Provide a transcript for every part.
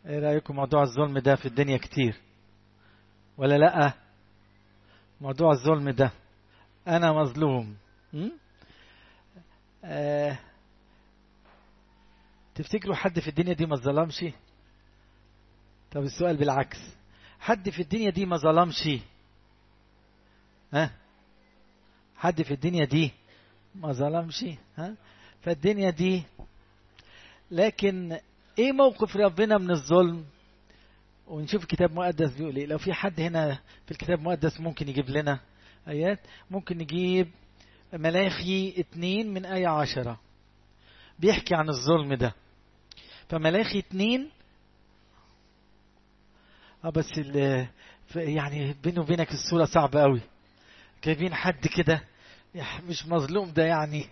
ايه رايكم موضوع الظلم ده في الدنيا كتير ولا لا موضوع الظلم ده انا مظلوم م? آه تفتكروا حد في الدنيا دي ما ظلمش طب السؤال بالعكس حد في الدنيا دي ما ظلمش ها حد في الدنيا دي ما ظلمش ها فالدنيا دي لكن ايه موقف ربنا من الظلم ونشوف الكتاب المقدس بيقول ايه لو في حد هنا في الكتاب المقدس ممكن يجيب لنا ايات ممكن نجيب ملاخي اتنين من آية عشرة بيحكي عن الظلم ده فملاخي اتنين اه بس يعني بيني وبينك الصورة صعبة قوي جايبين حد كده مش مظلوم ده يعني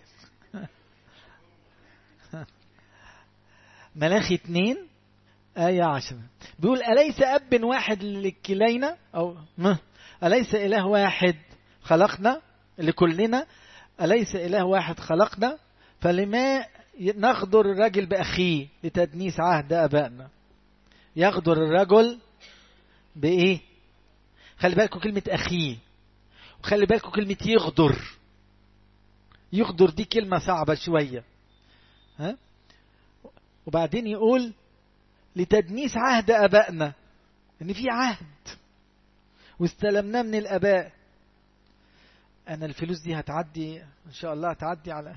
ملاخي اتنين آية عشرة بيقول أليس أب واحد لكلينا أو ما أليس إله واحد خلقنا لكلنا أليس إله واحد خلقنا فلما نغدر الرجل بأخيه لتدنيس عهد أبائنا يغدر الرجل بإيه خلي بالكم كلمة أخيه وخلي بالكم كلمة يغدر يغدر دي كلمة صعبة شوية ها وبعدين يقول لتدنيس عهد أبائنا إن في عهد واستلمناه من الآباء أنا الفلوس دي هتعدي إن شاء الله هتعدي على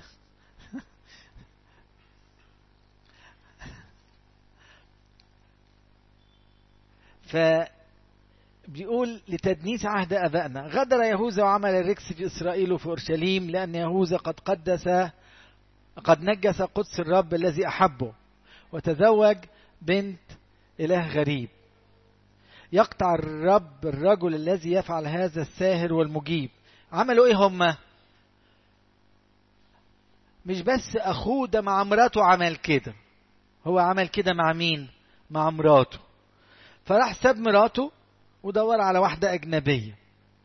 ف بيقول لتدنيس عهد أبائنا غدر يهوذا وعمل الركس في إسرائيل وفي أورشليم لأن يهوذا قد قدس قد نجس قدس الرب الذي أحبه وتزوج بنت إله غريب يقطع الرب الرجل الذي يفعل هذا الساهر والمجيب عملوا ايه هم مش بس اخوه ده مع مراته عمل كده هو عمل كده مع مين مع مراته فراح ساب مراته ودور على واحدة أجنبية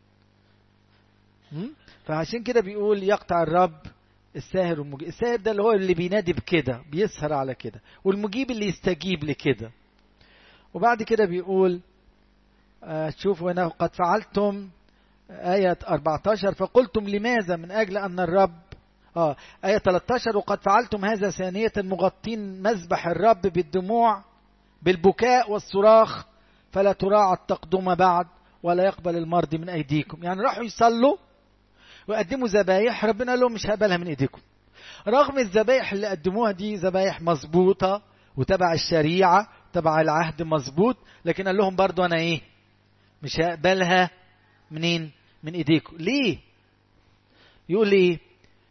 فعشان كده بيقول يقطع الرب الساهر والمجيب الساهر ده اللي هو اللي بينادي بكده بيسهر على كده والمجيب اللي يستجيب لكده وبعد كده بيقول آه شوفوا هنا قد فعلتم آية 14 فقلتم لماذا من أجل أن الرب آه آية 13 وقد فعلتم هذا ثانية مغطين مذبح الرب بالدموع بالبكاء والصراخ فلا تراعى التقدم بعد ولا يقبل المرض من أيديكم يعني راحوا يصلوا ويقدموا ذبايح ربنا قال لهم مش هقبلها من ايديكم رغم الذبايح اللي قدموها دي ذبايح مظبوطه وتبع الشريعه تبع العهد مظبوط لكن قال لهم برضو انا ايه مش هقبلها منين من ايديكم ليه يقول ايه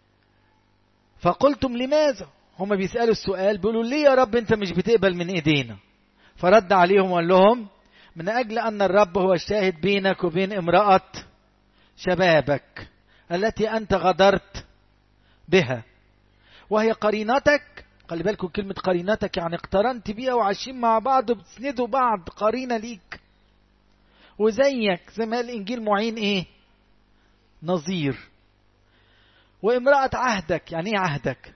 فقلتم لماذا هم بيسالوا السؤال بيقولوا ليه يا رب انت مش بتقبل من ايدينا فرد عليهم وقال لهم من اجل ان الرب هو الشاهد بينك وبين امراه شبابك التي أنت غدرت بها وهي قرينتك خلي بالكم كلمة قرينتك يعني اقترنت بيها وعايشين مع بعض وبتسندوا بعض قرينة ليك وزيك زي ما قال الإنجيل معين إيه نظير وامرأة عهدك يعني إيه عهدك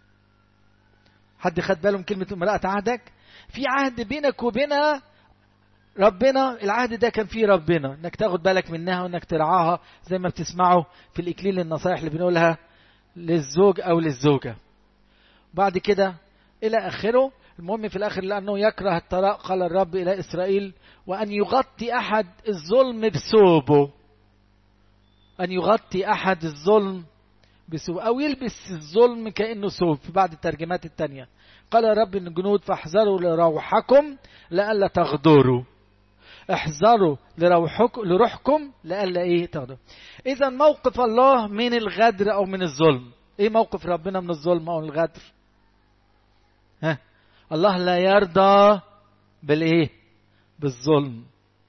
حد خد باله من كلمة امرأة عهدك في عهد بينك وبينها ربنا العهد ده كان فيه ربنا انك تاخد بالك منها وانك ترعاها زي ما بتسمعوا في الاكليل النصائح اللي بنقولها للزوج او للزوجه بعد كده الى اخره المهم في الاخر لانه يكره الطلاق قال الرب الى اسرائيل وان يغطي احد الظلم بثوبه ان يغطي احد الظلم بثوب او يلبس الظلم كانه ثوب في بعض الترجمات التانية قال رب الجنود فاحذروا لروحكم لئلا تغدروا احذروا لروحكم لروحكم لئلا ايه تغدروا اذا موقف الله من الغدر او من الظلم ايه موقف ربنا من الظلم او الغدر ها الله لا يرضى بالايه بالظلم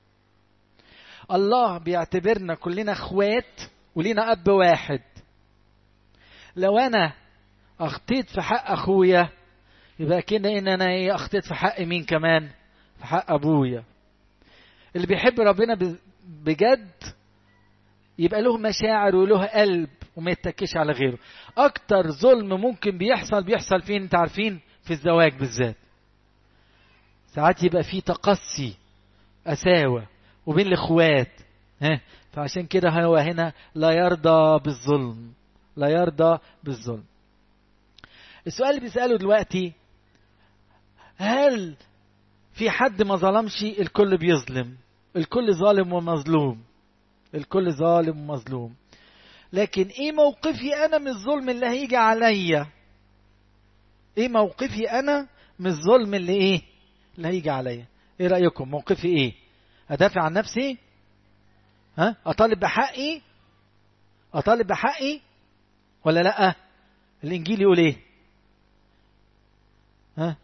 الله بيعتبرنا كلنا اخوات ولينا اب واحد لو انا اخطيت في حق اخويا يبقى كده ان انا ايه اخطيت في حق مين كمان في حق ابويا اللي بيحب ربنا بجد يبقى له مشاعر وله قلب وما يتكش على غيره اكتر ظلم ممكن بيحصل بيحصل فين انت عارفين في الزواج بالذات ساعات يبقى في تقصي قساوة وبين الاخوات ها فعشان كده هو هنا لا يرضى بالظلم لا يرضى بالظلم السؤال اللي بيسأله دلوقتي هل في حد ما ظلمش الكل بيظلم الكل ظالم ومظلوم الكل ظالم ومظلوم لكن ايه موقفي انا من الظلم اللي هيجي عليا ايه موقفي انا من الظلم اللي ايه اللي هيجي عليا ايه رايكم موقفي ايه ادافع عن نفسي ها اطالب بحقي اطالب بحقي ولا لا الانجيل يقول ايه ها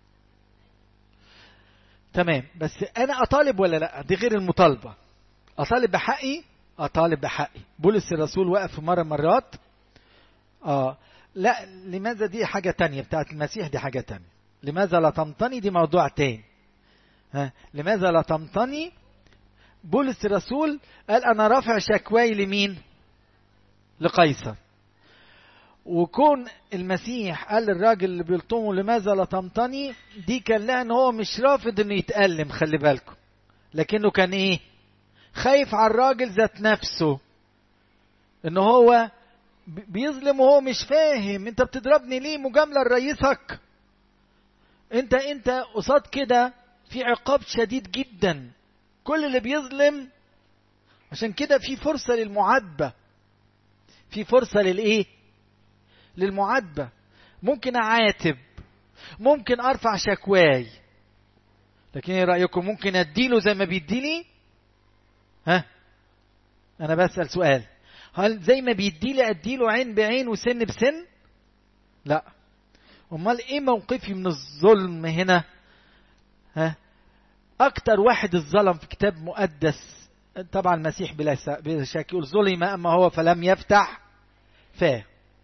تمام بس انا اطالب ولا لا دي غير المطالبه اطالب بحقي اطالب بحقي بولس الرسول وقف في مره مرات اه لا لماذا دي حاجه تانية بتاعت المسيح دي حاجه تانية لماذا لا تمتني دي موضوع تاني ها لماذا لا تمتني بولس الرسول قال انا رافع شكواي لمين لقيصر وكون المسيح قال للراجل اللي بيلطمه لماذا لا تمتني دي كان لها ان هو مش رافض انه يتألم خلي بالكم لكنه كان ايه خايف على الراجل ذات نفسه ان هو بيظلم وهو مش فاهم انت بتضربني ليه مجاملة لرئيسك انت انت قصاد كده في عقاب شديد جدا كل اللي بيظلم عشان كده في فرصة للمعاتبة في فرصة للايه للمعاتبة ممكن اعاتب ممكن ارفع شكواي لكن ايه رايكم ممكن اديله زي ما بيديني ها انا بسال سؤال هل زي ما بيديلي اديله عين بعين وسن بسن لا امال ايه موقفي من الظلم هنا ها اكتر واحد الظلم في كتاب مقدس طبعا المسيح بلا شك يقول ظلم اما هو فلم يفتح فاه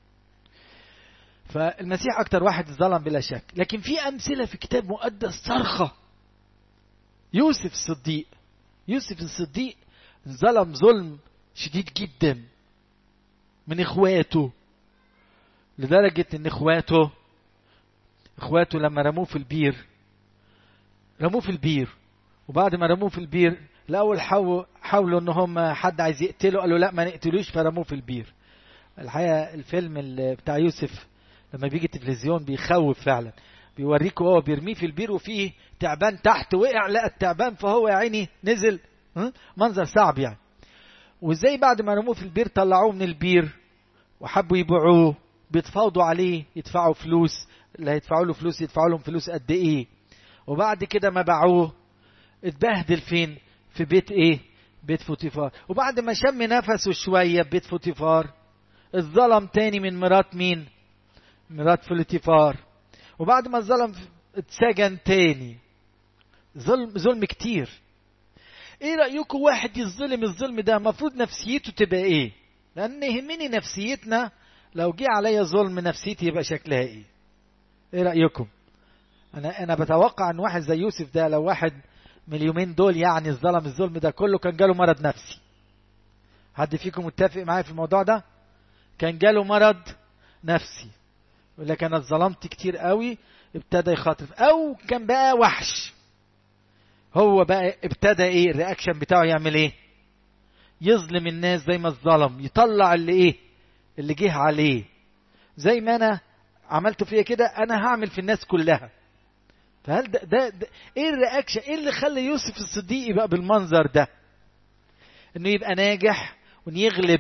فالمسيح اكتر واحد ظلم بلا شك لكن في امثله في كتاب مقدس صرخه يوسف الصديق يوسف الصديق ظلم ظلم شديد جدا من اخواته لدرجة ان اخواته اخواته لما رموه في البير رموه في البير وبعد ما رموه في البير الاول حاولوا ان هم حد عايز يقتله قالوا لا ما نقتلوش فرموه في البير الحقيقة الفيلم بتاع يوسف لما بيجي التلفزيون بيخوف فعلا بيوريك وهو بيرميه في البير وفيه تعبان تحت وقع لقى التعبان فهو يا عيني نزل منظر صعب يعني وازاي بعد ما رموه في البير طلعوه من البير وحبوا يبيعوه بيتفاوضوا عليه يدفعوا فلوس اللي هيدفعوا له فلوس يدفعوا لهم فلوس قد ايه وبعد كده ما باعوه اتبهدل فين في بيت ايه بيت فوتيفار وبعد ما شم نفسه شويه ببيت فوتيفار اتظلم تاني من مرات مين مرات فوتيفار وبعد ما الظلم اتسجن تاني ظلم ظلم كتير ايه رايكم واحد يظلم الظلم ده المفروض نفسيته تبقى ايه لان يهمني نفسيتنا لو جه عليا ظلم نفسيتي يبقى شكلها ايه ايه رايكم انا انا بتوقع ان واحد زي يوسف ده لو واحد من اليومين دول يعني ظلم الظلم ده كله كان جاله مرض نفسي حد فيكم متفق معايا في الموضوع ده كان جاله مرض نفسي يقول لك انا اتظلمت كتير قوي ابتدى يخاطب او كان بقى وحش هو بقى ابتدى ايه الرياكشن بتاعه يعمل ايه يظلم الناس زي ما الظلم يطلع اللي ايه اللي جه عليه زي ما انا عملت فيا كده انا هعمل في الناس كلها فهل ده, ده, ده ايه الرياكشن ايه اللي خلى يوسف الصديق يبقى بالمنظر ده انه يبقى ناجح وان يغلب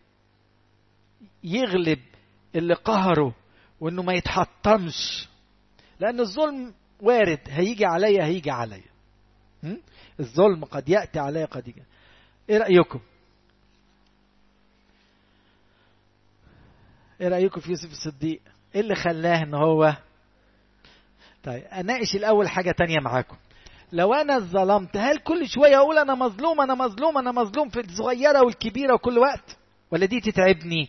يغلب اللي قهره وانه ما يتحطمش لان الظلم وارد هيجي عليا هيجي عليا الظلم قد ياتي عليا قد يجي ايه رايكم ايه رايكم في يوسف الصديق ايه اللي خلاه ان هو طيب اناقش الاول حاجه تانية معاكم لو انا ظلمت هل كل شويه اقول انا مظلوم انا مظلوم انا مظلوم في الصغيره والكبيره وكل وقت ولا دي تتعبني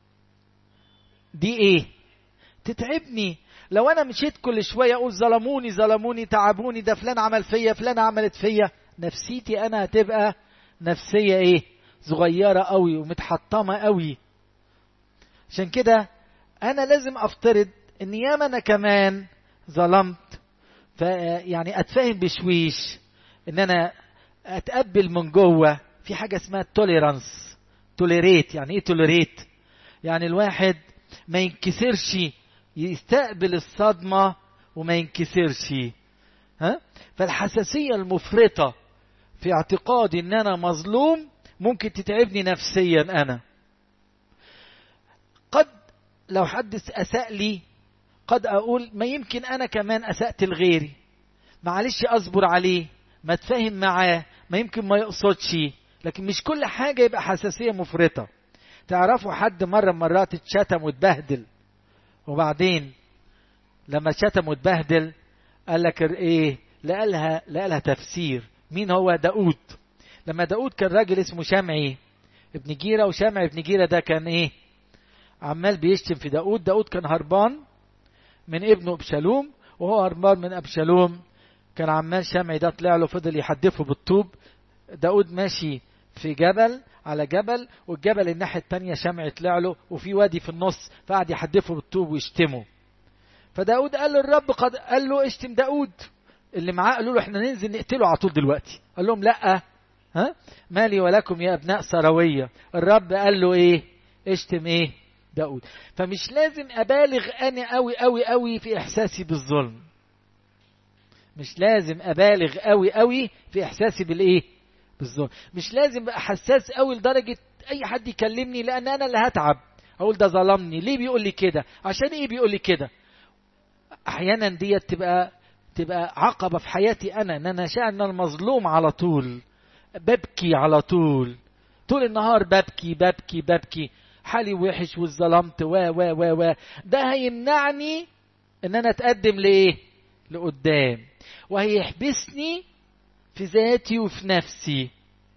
دي ايه تتعبني لو انا مشيت كل شويه اقول ظلموني ظلموني تعبوني ده فلان عمل فيا فلان عملت فيا نفسيتي انا هتبقى نفسيه ايه صغيره قوي ومتحطمه قوي عشان كده انا لازم افترض ان ياما انا كمان ظلمت فيعني اتفاهم بشويش ان انا اتقبل من جوه في حاجه اسمها توليرانس توليريت يعني ايه توليريت يعني الواحد ما ينكسرش يستقبل الصدمه وما ينكسرش ها فالحساسيه المفرطه في اعتقادي ان انا مظلوم ممكن تتعبني نفسيا انا قد لو حد اساء لي قد اقول ما يمكن انا كمان اسات لغيري معلش اصبر عليه ما اتفاهم معاه ما يمكن ما يقصدش لكن مش كل حاجه يبقى حساسيه مفرطه تعرفوا حد مره مرات اتشتم واتبهدل وبعدين لما اتشتم واتبهدل قال لك ايه لقى لها لقى لها تفسير مين هو داود لما داود كان راجل اسمه شمعي ابن جيرة وشمعي ابن جيرة ده كان ايه عمال بيشتم في داود داود كان هربان من ابنه ابشالوم وهو هربان من ابشالوم كان عمال شمعي ده طلع له فضل يحدفه بالطوب داود ماشي في جبل على جبل والجبل الناحية التانية شمعي طلع له وفي وادي في النص فقعد يحدفه بالطوب ويشتمه فداود قال للرب قد قال له اشتم داود اللي معاه قالوا له احنا ننزل نقتله على طول دلوقتي قال لهم لا ها مالي ولكم يا ابناء سرويه الرب قال له ايه اشتم ايه داود فمش لازم ابالغ انا قوي قوي قوي في احساسي بالظلم مش لازم ابالغ قوي قوي في احساسي بالايه بالظلم مش لازم ابقى حساس قوي لدرجه اي حد يكلمني لان انا اللي هتعب اقول ده ظلمني ليه بيقول لي كده عشان ايه بيقول لي كده احيانا ديت تبقى تبقى عقبه في حياتي انا ان انا شاعر ان انا مظلوم على طول ببكي على طول طول النهار ببكي ببكي ببكي حالي وحش واتظلمت و و و و ده هيمنعني ان انا اتقدم لايه لقدام وهيحبسني في ذاتي وفي نفسي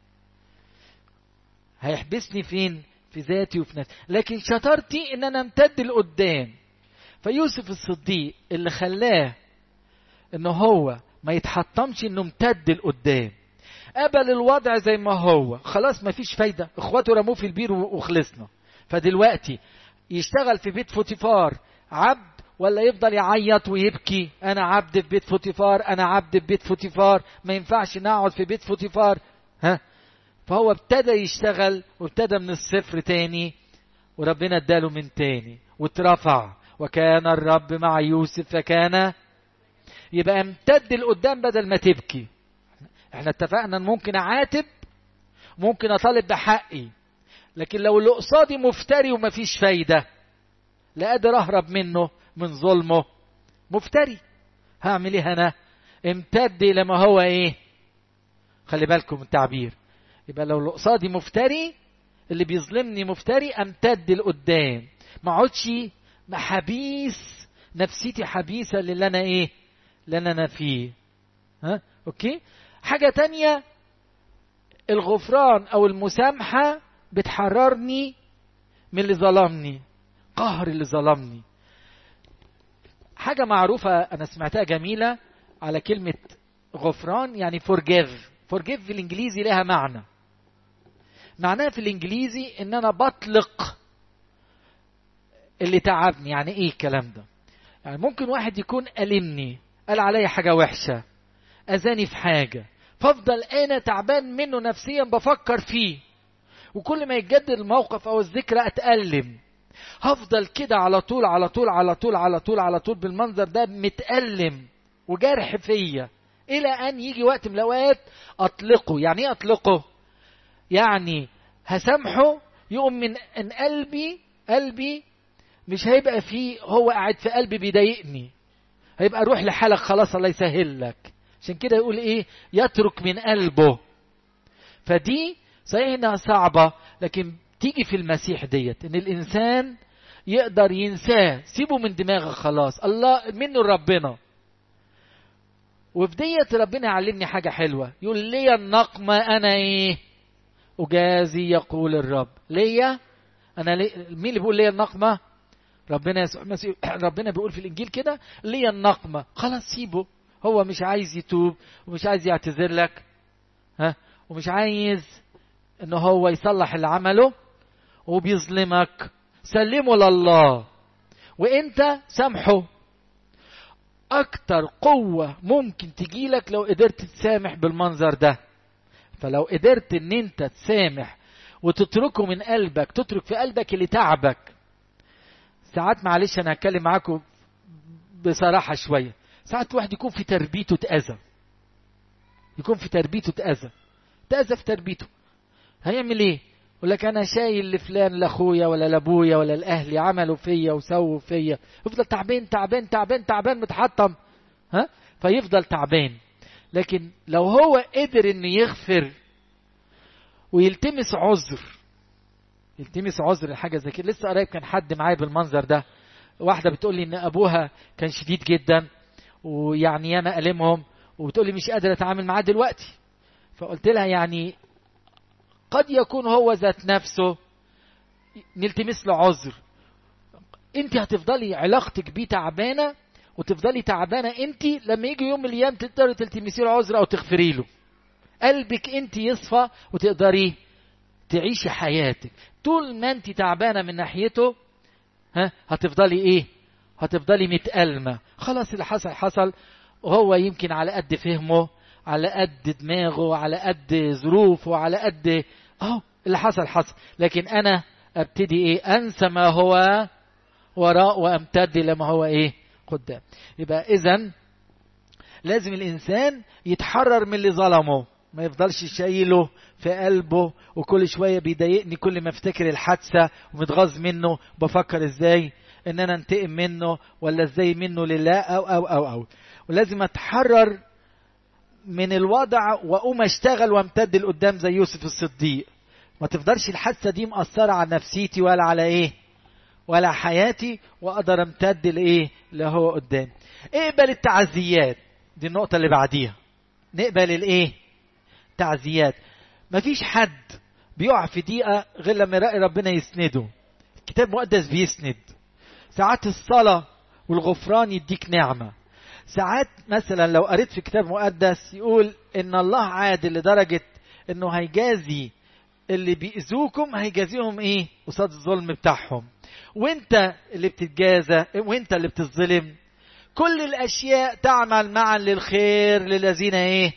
هيحبسني فين في ذاتي وفي نفسي لكن شطارتي ان انا امتد لقدام فيوسف الصديق اللي خلاه ان هو ما يتحطمش انه امتد لقدام قبل الوضع زي ما هو خلاص ما فيش فايدة اخواته رموه في البير وخلصنا فدلوقتي يشتغل في بيت فوتيفار عبد ولا يفضل يعيط ويبكي انا عبد في بيت فوتيفار انا عبد في بيت فوتيفار ما ينفعش نقعد في بيت فوتيفار ها فهو ابتدى يشتغل وابتدى من الصفر تاني وربنا اداله من تاني واترفع وكان الرب مع يوسف فكان يبقى امتد لقدام بدل ما تبكي احنا اتفقنا ان ممكن اعاتب ممكن اطالب بحقي لكن لو اللي قصادي مفتري ومفيش فايدة لا قادر اهرب منه من ظلمه مفتري هعمل ايه انا امتد لما هو ايه خلي بالكم من التعبير يبقى لو اللي قصادي مفتري اللي بيظلمني مفتري امتد لقدام ما اقعدش حبيس نفسيتي حبيسه للي انا ايه اللي انا فيه ها اوكي حاجه تانية الغفران او المسامحه بتحررني من اللي ظلمني قهر اللي ظلمني حاجة معروفة أنا سمعتها جميلة على كلمة غفران يعني forgive forgive في الإنجليزي لها معنى معناها في الإنجليزي إن أنا بطلق اللي تعبني يعني إيه الكلام ده يعني ممكن واحد يكون ألمني قال عليا حاجة وحشة أذاني في حاجة فافضل أنا تعبان منه نفسيا بفكر فيه وكل ما يتجدد الموقف أو الذكرى أتألم هفضل كده على طول على طول على طول على طول على طول بالمنظر ده متألم وجرح فيا إلى أن يجي وقت من الأوقات أطلقه يعني إيه أطلقه؟ يعني هسامحه يقوم من أن قلبي قلبي مش هيبقى فيه هو قاعد في قلبي بيضايقني هيبقى روح لحالك خلاص الله يسهل لك عشان كده يقول ايه يترك من قلبه فدي صحيح انها صعبة لكن تيجي في المسيح ديت ان الانسان يقدر ينساه سيبه من دماغك خلاص الله منه ربنا وفي ديت ربنا يعلمني حاجة حلوة يقول لي النقمة أنا إيه أجازي يقول الرب ليا أنا لي مين اللي بيقول ليا النقمة ربنا يسوع المسيح ربنا بيقول في الإنجيل كده ليا النقمة خلاص سيبه هو مش عايز يتوب ومش عايز يعتذر لك ها ومش عايز ان هو يصلح اللي عمله وبيظلمك سلمه لله وانت سامحه اكتر قوة ممكن تجيلك لو قدرت تسامح بالمنظر ده فلو قدرت ان انت تسامح وتتركه من قلبك تترك في قلبك اللي تعبك ساعات معلش انا هتكلم معاكم بصراحة شوية ساعات واحد يكون في تربيته اتأذى يكون في تربيته اتأذى اتأذى في تربيته هيعمل ايه يقول لك انا شايل لفلان لاخويا ولا لابويا ولا لاهلي عملوا فيا وسووا فيا يفضل تعبان تعبان تعبان تعبان متحطم ها فيفضل تعبان لكن لو هو قدر انه يغفر ويلتمس عذر يلتمس عذر حاجه زي كده لسه قريب كان حد معايا بالمنظر ده واحده بتقول لي ان ابوها كان شديد جدا ويعني ياما ألمهم وبتقول لي مش قادره اتعامل معاه دلوقتي فقلت لها يعني قد يكون هو ذات نفسه نلتمس له عذر انت هتفضلي علاقتك بيه تعبانه وتفضلي تعبانه انت لما يجي يوم من الايام تقدري تلتمسي له عذر او تغفري له قلبك انت يصفى وتقدري تعيشي حياتك طول ما انت تعبانه من ناحيته ها هتفضلي ايه هتفضلي متألمة خلاص اللي حصل حصل وهو يمكن على قد فهمه على قد دماغه على قد ظروفه على قد اهو اللي حصل حصل لكن انا ابتدي ايه انسى ما هو وراء وامتد لما هو ايه قدام يبقى اذا لازم الانسان يتحرر من اللي ظلمه ما يفضلش شايله في قلبه وكل شويه بيضايقني كل ما افتكر الحادثه ومتغاظ منه بفكر ازاي ان انا انتقم منه ولا ازاي منه لله او او او او ولازم اتحرر من الوضع واقوم اشتغل وامتد لقدام زي يوسف الصديق ما تفضلش الحادثه دي مأثره على نفسيتي ولا على ايه ولا حياتي واقدر امتد لايه اللي هو قدام اقبل التعزيات دي النقطه اللي بعديها نقبل الايه تعزيات مفيش حد بيقع في دقيقه غير لما يلاقي ربنا يسنده الكتاب المقدس بيسند ساعات الصلاه والغفران يديك نعمه ساعات مثلا لو قريت في كتاب مقدس يقول ان الله عادل لدرجه انه هيجازي اللي بيأذوكم هيجازيهم ايه قصاد الظلم بتاعهم وانت اللي بتتجازى وانت اللي بتظلم كل الاشياء تعمل معا للخير للذين ايه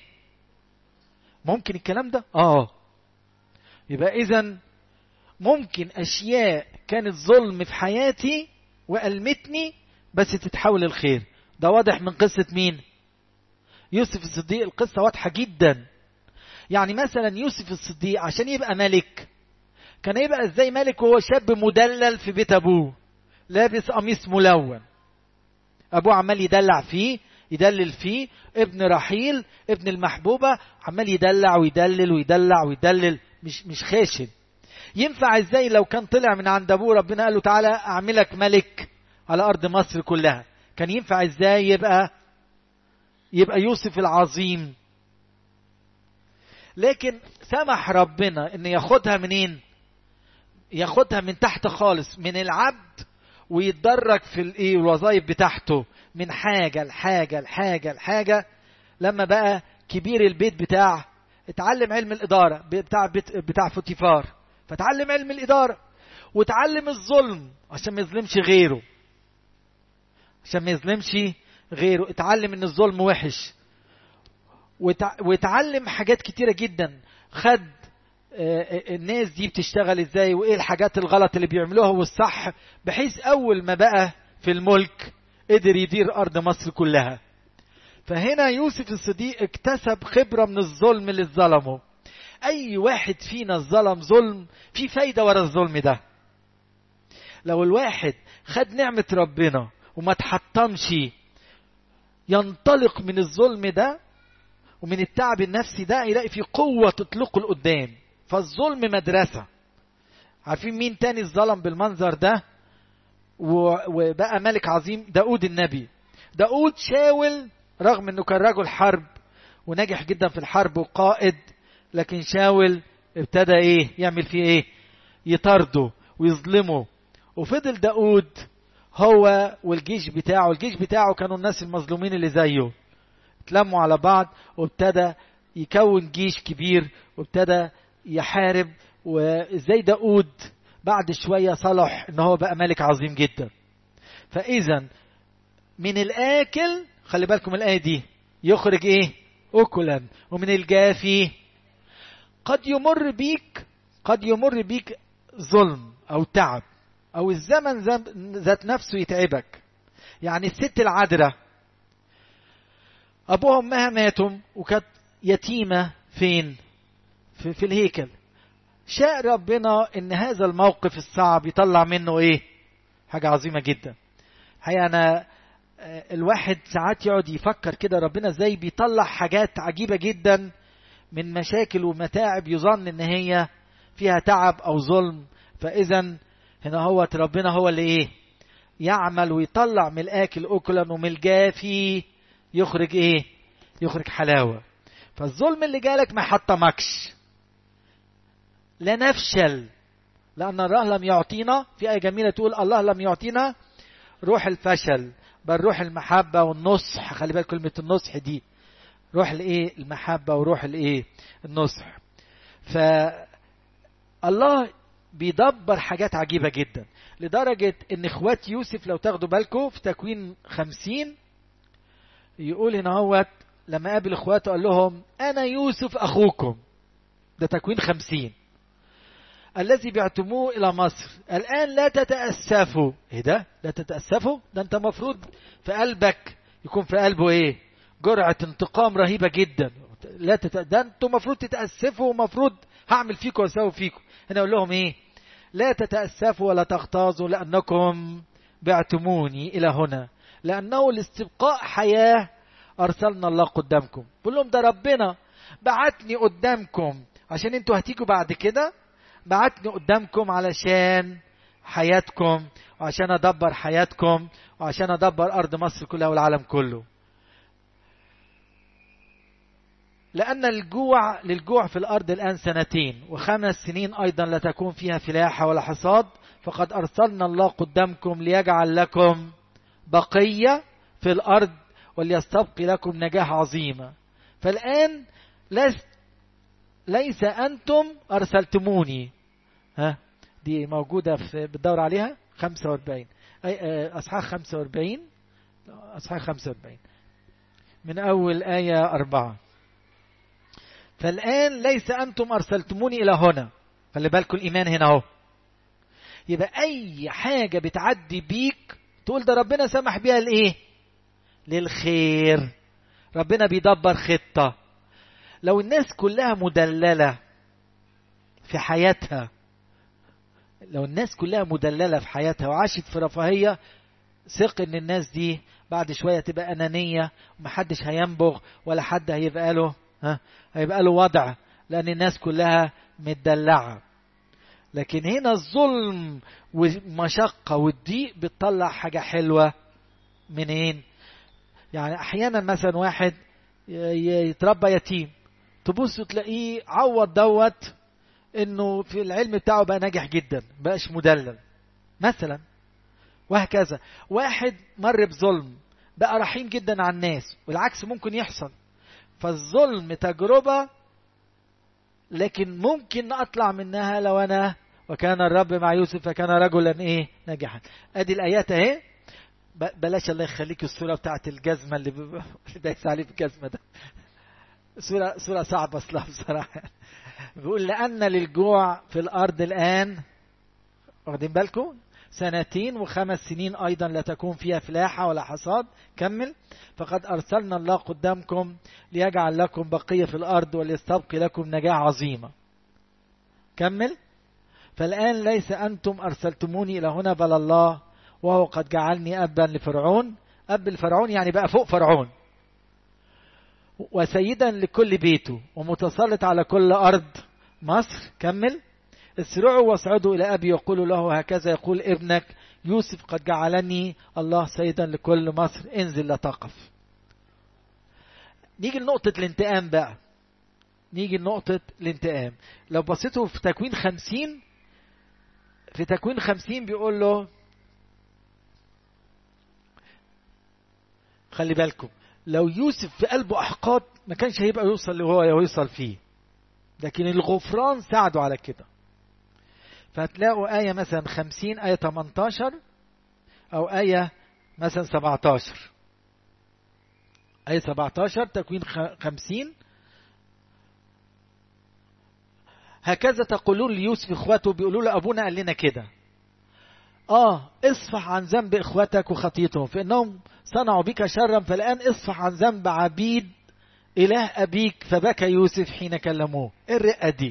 ممكن الكلام ده اه يبقى اذا ممكن اشياء كانت ظلم في حياتي والمتني بس تتحول للخير ده واضح من قصة مين يوسف الصديق القصة واضحة جدا يعني مثلا يوسف الصديق عشان يبقى ملك كان يبقى ازاي ملك وهو شاب مدلل في بيت ابوه لابس قميص ملون ابوه عمال يدلع فيه يدلل فيه ابن رحيل ابن المحبوبة عمال يدلع ويدلل ويدلع ويدلل مش مش خاشن ينفع ازاي لو كان طلع من عند ابوه ربنا قال له تعالى اعملك ملك على ارض مصر كلها كان ينفع ازاي يبقى يبقى يوسف العظيم لكن سمح ربنا ان ياخدها منين ياخدها من تحت خالص من العبد ويتدرج في الايه الوظائف بتاعته من حاجه لحاجه لحاجه لحاجه لما بقى كبير البيت بتاع اتعلم علم الاداره بتاع بيت بتاع فوتيفار فتعلم علم الاداره وتعلم الظلم عشان ما يظلمش غيره عشان ما يظلمش غيره اتعلم ان الظلم وحش واتعلم حاجات كتيره جدا خد الناس دي بتشتغل ازاي وايه الحاجات الغلط اللي بيعملوها والصح بحيث اول ما بقى في الملك قدر يدير ارض مصر كلها فهنا يوسف الصديق اكتسب خبره من الظلم اللي ظلمه اي واحد فينا ظلم ظلم في فايده ورا الظلم ده لو الواحد خد نعمه ربنا وما تحطمش ينطلق من الظلم ده ومن التعب النفسي ده يلاقي في قوة تطلقه لقدام فالظلم مدرسة عارفين مين تاني الظلم بالمنظر ده وبقى ملك عظيم داود النبي داود شاول رغم انه كان رجل حرب ونجح جدا في الحرب وقائد لكن شاول ابتدى ايه يعمل فيه ايه يطارده ويظلمه وفضل داود هو والجيش بتاعه الجيش بتاعه كانوا الناس المظلومين اللي زيه اتلموا على بعض وابتدى يكون جيش كبير وابتدى يحارب وزي داود بعد شوية صلح ان هو بقى ملك عظيم جدا فاذا من الاكل خلي بالكم الآية دي يخرج إيه أكلا ومن الجافي قد يمر بيك قد يمر بيك ظلم أو تعب أو الزمن ذات نفسه يتعبك يعني الست العذراء أبوها وأمها ماتوا وكانت يتيمة فين في, في الهيكل شاء ربنا ان هذا الموقف الصعب يطلع منه ايه حاجة عظيمة جدا هي انا الواحد ساعات يقعد يفكر كده ربنا ازاي بيطلع حاجات عجيبة جدا من مشاكل ومتاعب يظن ان هي فيها تعب او ظلم فاذا هنا هو ربنا هو اللي ايه يعمل ويطلع من الاكل اكلا ومن الجافي يخرج ايه يخرج حلاوة فالظلم اللي جالك ما حطمكش لا نفشل لأن الله لم يعطينا في آية جميلة تقول الله لم يعطينا روح الفشل بل روح المحبة والنصح خلي بالك كلمة النصح دي روح الايه المحبة وروح الايه النصح فالله بيدبر حاجات عجيبة جدا لدرجة ان اخوات يوسف لو تاخدوا بالكم في تكوين خمسين يقول هنا هوت لما قابل اخواته قال لهم انا يوسف اخوكم ده تكوين خمسين الذي بعتموه إلى مصر الآن لا تتأسفوا إيه ده؟ لا تتأسفوا؟ ده أنت مفروض في قلبك يكون في قلبه إيه؟ جرعة انتقام رهيبة جدا لا تت... ده أنتم مفروض تتأسفوا ومفروض هعمل فيكم وأسوي فيكم هنا أقول لهم إيه؟ لا تتأسفوا ولا تغتاظوا لأنكم بعتموني إلى هنا لأنه لاستبقاء حياة أرسلنا الله قدامكم بقول لهم ده ربنا بعتني قدامكم عشان انتوا هتيجوا بعد كده بعتني قدامكم علشان حياتكم وعشان ادبر حياتكم وعشان ادبر ارض مصر كلها والعالم كله لأن الجوع للجوع في الأرض الآن سنتين وخمس سنين أيضا لا تكون فيها فلاحة ولا حصاد فقد أرسلنا الله قدامكم ليجعل لكم بقية في الأرض وليستبقي لكم نجاح عظيمة فالآن لست ليس أنتم أرسلتموني ها دي موجودة في بتدور عليها 45 أي أصحاح 45 أصحاح 45 من أول آية أربعة فالآن ليس أنتم أرسلتموني إلى هنا خلي بالكم الإيمان هنا أهو يبقى أي حاجة بتعدي بيك تقول ده ربنا سمح بيها لإيه؟ للخير ربنا بيدبر خطة لو الناس كلها مدللة في حياتها لو الناس كلها مدللة في حياتها وعاشت في رفاهية ثق ان الناس دي بعد شوية تبقى أنانية ومحدش هينبغ ولا حد هيبقى له ها هيبقى له وضع لأن الناس كلها متدلعة لكن هنا الظلم والمشقة والضيق بتطلع حاجة حلوة منين؟ يعني أحيانا مثلا واحد يتربى يتيم تبص تلاقيه عوض دوت انه في العلم بتاعه بقى ناجح جدا بقاش مدلل مثلا وهكذا واحد مر بظلم بقى رحيم جدا على الناس والعكس ممكن يحصل فالظلم تجربة لكن ممكن اطلع منها لو انا وكان الرب مع يوسف فكان رجلا ايه ناجحا ادي الايات اهي بلاش الله يخليك الصورة بتاعت الجزمة اللي, ب... اللي دايس عليه بالجزمة ده صورة صورة صعبة اصلا بصراحة بيقول لأن للجوع في الأرض الآن واخدين بالكم سنتين وخمس سنين أيضا لا تكون فيها فلاحة ولا حصاد كمل فقد أرسلنا الله قدامكم ليجعل لكم بقية في الأرض وليستبقي لكم نجاة عظيمة كمل فالآن ليس أنتم أرسلتموني إلى هنا بل الله وهو قد جعلني أبا لفرعون أب الفرعون يعني بقى فوق فرعون وسيدا لكل بيته ومتسلط على كل أرض مصر كمل اسرعوا واصعدوا إلى أبي وقولوا له هكذا يقول ابنك يوسف قد جعلني الله سيدا لكل مصر انزل لا تقف نيجي لنقطة الانتقام بقى نيجي لنقطة الانتقام لو بصيتوا في تكوين خمسين في تكوين خمسين بيقول له خلي بالكم لو يوسف في قلبه أحقاد ما كانش هيبقى يوصل اللي هو يوصل فيه لكن الغفران ساعده على كده فهتلاقوا آية مثلا خمسين آية 18 أو آية مثلا 17 آية 17 تكوين 50 هكذا تقولون ليوسف اخواته بيقولوا له ابونا قال لنا كده اه اصفح عن ذنب اخوتك وخطيتهم فانهم صنعوا بك شرا فالان اصفح عن ذنب عبيد اله ابيك فبكى يوسف حين كلموه ايه الرقه دي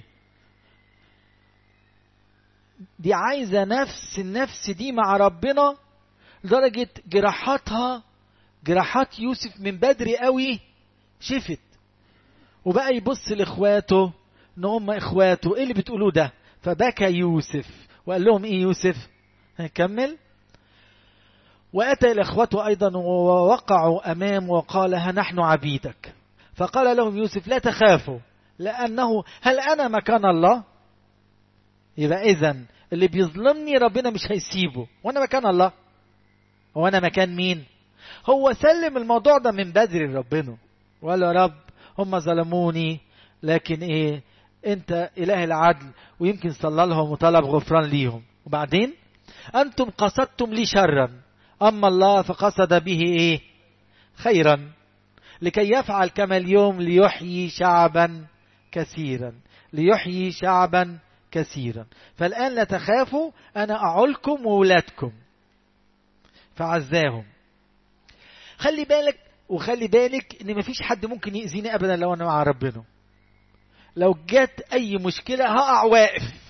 دي عايزه نفس النفس دي مع ربنا لدرجه جراحاتها جراحات يوسف من بدري قوي شفت وبقى يبص لاخواته ان هم اخواته ايه اللي بتقولوه ده فبكى يوسف وقال لهم ايه يوسف هنكمل واتى الى اخوته ايضا ووقعوا امامه وقال ها نحن عبيدك فقال لهم يوسف لا تخافوا لانه هل انا مكان الله يبقى اذا اللي بيظلمني ربنا مش هيسيبه وانا مكان الله هو انا مكان مين هو سلم الموضوع ده من بدري لربنا وقال يا رب هم ظلموني لكن ايه انت اله العدل ويمكن صلى لهم وطلب غفران ليهم وبعدين انتم قصدتم لي شرا اما الله فقصد به ايه خيرا لكي يفعل كما اليوم ليحيي شعبا كثيرا ليحيي شعبا كثيرا فالان لا تخافوا انا اعلكم وولادكم فعزاهم خلي بالك وخلي بالك ان مفيش حد ممكن يأذيني ابدا لو انا مع ربنا لو جت اي مشكلة هقع واقف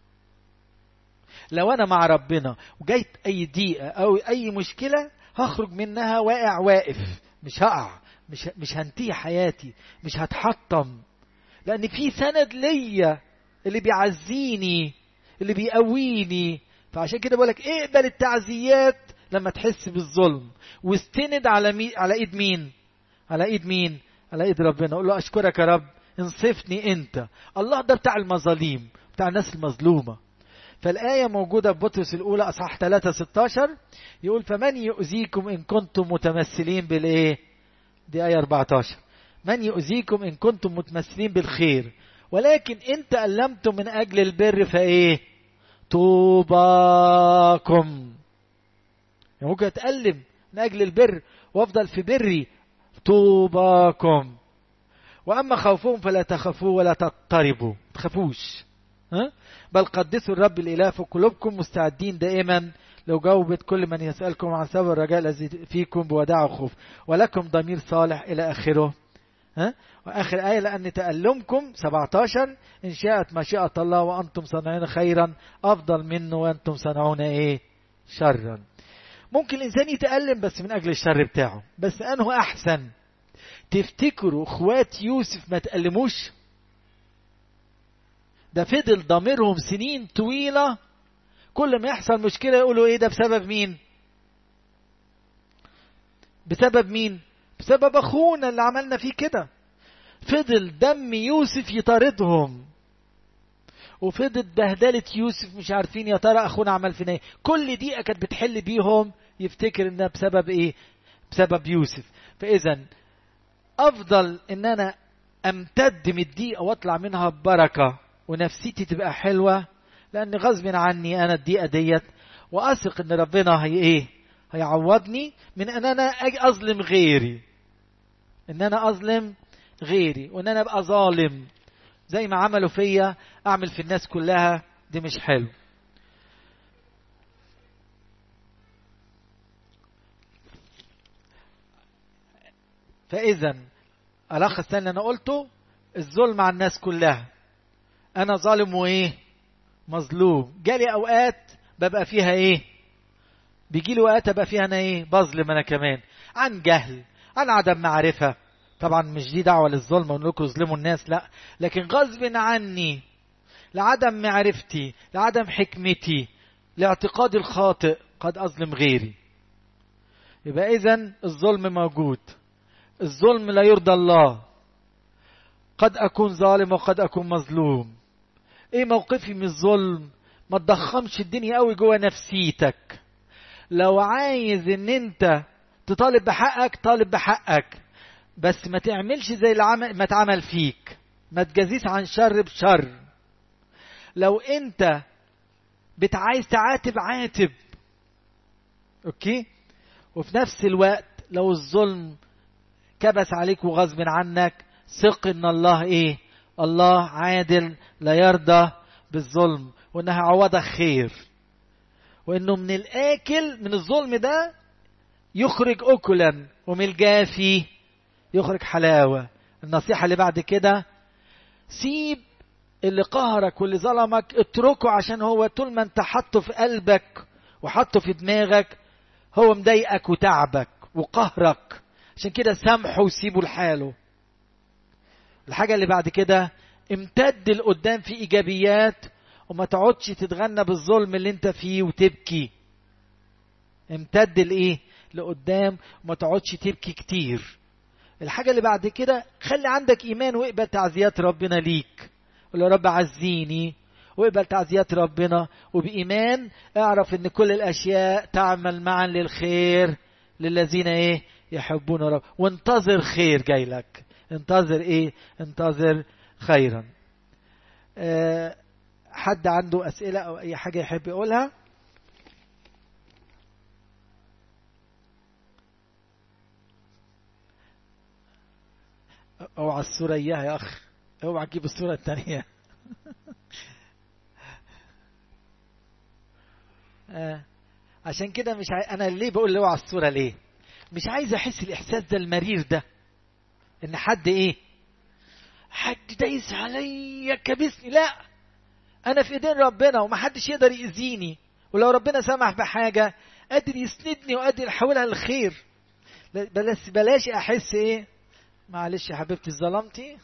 لو انا مع ربنا وجيت اي ضيقة او اي مشكلة هخرج منها واقع واقف مش هقع مش مش هنتهي حياتي مش هتحطم لان في سند ليا اللي بيعزيني اللي بيقويني فعشان كده بقولك اقبل التعزيات لما تحس بالظلم واستند على مي... على ايد مين على ايد مين على ايد ربنا قول له اشكرك يا رب انصفني انت الله ده بتاع المظاليم بتاع الناس المظلومه فالآية موجودة في بطرس الأولى أصحاح 3 16 يقول فمن يؤذيكم إن كنتم متمثلين بالإيه؟ دي آية 14 من يؤذيكم إن كنتم متمثلين بالخير ولكن إن تألمتم من أجل البر فإيه؟ طوباكم يعني ممكن أتألم من أجل البر وأفضل في بري طوباكم وأما خوفهم فلا تخافوا ولا تضطربوا تخافوش ها؟ بل قدسوا الرب الإله في قلوبكم مستعدين دائما لو جاوبت كل من يسألكم عن سبب الرجاء الذي فيكم بوداع وخوف ولكم ضمير صالح إلى آخره ها؟ وآخر آية لأن تألمكم 17 إن شاءت مشيئة الله وأنتم صنعون خيرا أفضل منه وأنتم صنعون إيه شرا ممكن الإنسان يتألم بس من أجل الشر بتاعه بس أنه أحسن تفتكروا اخوات يوسف ما تألموش ده فضل ضميرهم سنين طويلة كل ما يحصل مشكلة يقولوا ايه ده بسبب مين بسبب مين بسبب اخونا اللي عملنا فيه كده فضل دم يوسف يطاردهم وفضل بهدلة يوسف مش عارفين يا ترى اخونا عمل فينا ايه كل دقيقة كانت بتحل بيهم يفتكر انها بسبب ايه بسبب يوسف فاذا افضل ان انا امتد من الدقيقة واطلع منها ببركة ونفسيتي تبقى حلوة لان غصب عني انا الدقيقة ديت واثق ان ربنا هي ايه هيعوضني من ان انا اجي اظلم غيري ان انا اظلم غيري وان انا ابقى ظالم زي ما عملوا فيا اعمل في الناس كلها دي مش حلو فاذا الأخ الثاني اللي أنا قلته الظلم على الناس كلها أنا ظالم وإيه مظلوم جالي أوقات ببقى فيها إيه بيجي لي وقت أبقى فيها أنا إيه بظلم أنا كمان عن جهل عن عدم معرفة طبعا مش دي دعوة للظلم أقول لكم اظلموا الناس لا لكن غصب عني لعدم معرفتي لعدم حكمتي لاعتقادي الخاطئ قد أظلم غيري يبقى إذا الظلم موجود الظلم لا يرضى الله قد أكون ظالم وقد أكون مظلوم إيه موقفي من الظلم ما تضخمش الدنيا قوي جوه نفسيتك لو عايز ان انت تطالب بحقك طالب بحقك بس ما تعملش زي اللي عمل ما اتعمل فيك ما تجازيش عن شر بشر لو انت بتعايز تعاتب عاتب اوكي وفي نفس الوقت لو الظلم كبس عليك وغصب عنك ثق ان الله ايه الله عادل لا يرضى بالظلم وانها عوضك خير وانه من الاكل من الظلم ده يخرج اكلا ومن الجافي يخرج حلاوه النصيحه اللي بعد كده سيب اللي قهرك واللي ظلمك اتركه عشان هو طول ما انت حاطه في قلبك وحاطه في دماغك هو مضايقك وتعبك وقهرك عشان كده سامحه وسيبه لحاله الحاجة اللي بعد كده امتد لقدام في ايجابيات وما تقعدش تتغنى بالظلم اللي انت فيه وتبكي امتد لايه لقدام وما تقعدش تبكي كتير الحاجة اللي بعد كده خلي عندك ايمان واقبل تعزيات ربنا ليك قول يا رب عزيني واقبل تعزيات ربنا وبإيمان اعرف ان كل الاشياء تعمل معا للخير للذين ايه يحبون رب وانتظر خير جاي لك انتظر ايه انتظر خيرا أه حد عنده اسئله او اي حاجه يحب يقولها اوعى الصوره اياها يا اخ اوعى تجيب الصوره الثانيه آه. عشان كده مش عاي... انا ليه بقول له على الصوره ليه مش عايز احس الاحساس ده المرير ده ان حد ايه حد دايس عليا كبسني لا انا في ايدين ربنا ومحدش يقدر يأذيني ولو ربنا سمح بحاجه قادر يسندني وقادر يحولها للخير بلاش بلاش احس ايه معلش يا حبيبتي ظلمتي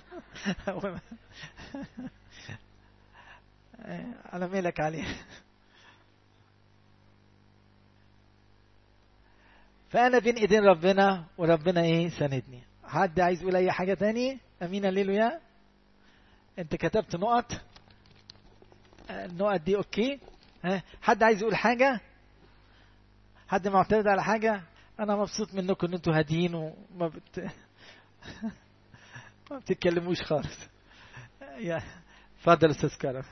على ميلك عليه فانا بين ايدين ربنا وربنا ايه ساندني حد عايز يقول اي حاجه تاني امين هللويا انت كتبت نقط النقط دي اوكي ها حد عايز يقول حاجه حد معترض على حاجه انا مبسوط منكم ان انتوا هاديين وما بت... ما بتتكلموش خالص يا اتفضل استاذ كرم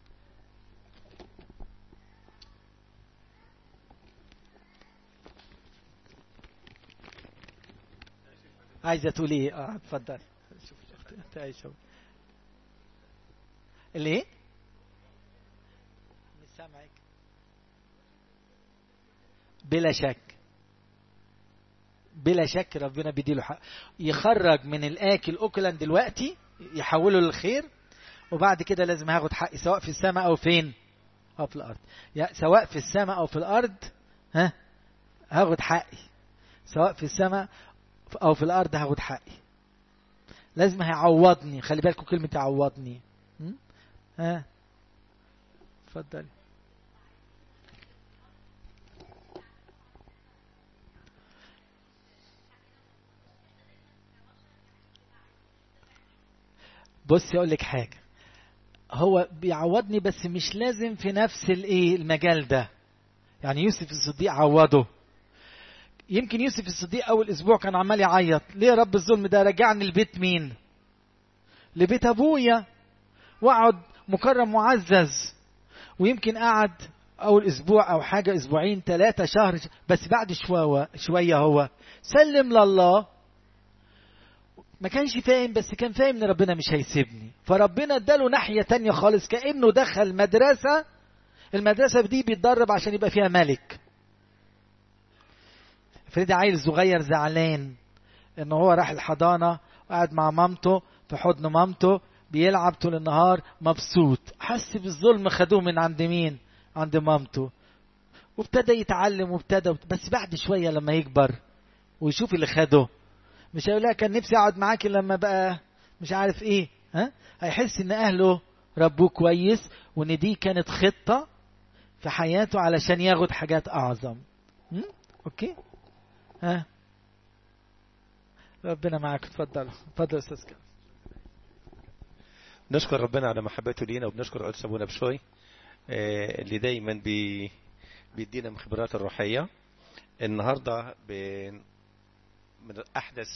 عايزه تقول ايه اه اتفضل شوف شفت انت اي شوف الايه مش سامعك بلا شك بلا شك ربنا بيديله حق يخرج من الاكل اكلا دلوقتي يحوله للخير وبعد كده لازم هاخد حقي سواء في السماء او فين او في الارض يعني سواء في السماء او في الارض ها هاخد حقي سواء في السماء او في الارض هاخد حقي لازم هيعوضني خلي بالكم كلمه يعوضني ها اتفضلي بصي اقول لك حاجه هو بيعوضني بس مش لازم في نفس الايه المجال ده يعني يوسف الصديق عوضه يمكن يوسف الصديق اول اسبوع كان عمال يعيط ليه يا رب الظلم ده رجعني لبيت مين لبيت ابويا واقعد مكرم معزز ويمكن قعد اول اسبوع او حاجه اسبوعين ثلاثه شهر بس بعد شويه شويه هو سلم لله ما كانش فاهم بس كان فاهم ان ربنا مش هيسيبني فربنا اداله ناحيه تانية خالص كانه دخل مدرسه المدرسه دي بيتدرب عشان يبقى فيها ملك فريدي عيل صغير زعلان ان هو راح الحضانه وقعد مع مامته في حضن مامته بيلعب طول النهار مبسوط حس بالظلم خدوه من عند مين عند مامته وابتدى يتعلم وابتدى بس بعد شويه لما يكبر ويشوف اللي خده مش هيقول لها كان نفسي اقعد معاكي لما بقى مش عارف ايه ها هيحس ان اهله ربوه كويس وان دي كانت خطه في حياته علشان ياخد حاجات اعظم م? اوكي ها ربنا معاك اتفضل اتفضل استاذ كرم نشكر ربنا على محبته لينا وبنشكر قدس ابونا بشوي اللي دايما بي بيدينا من خبرات الروحيه النهارده من احدث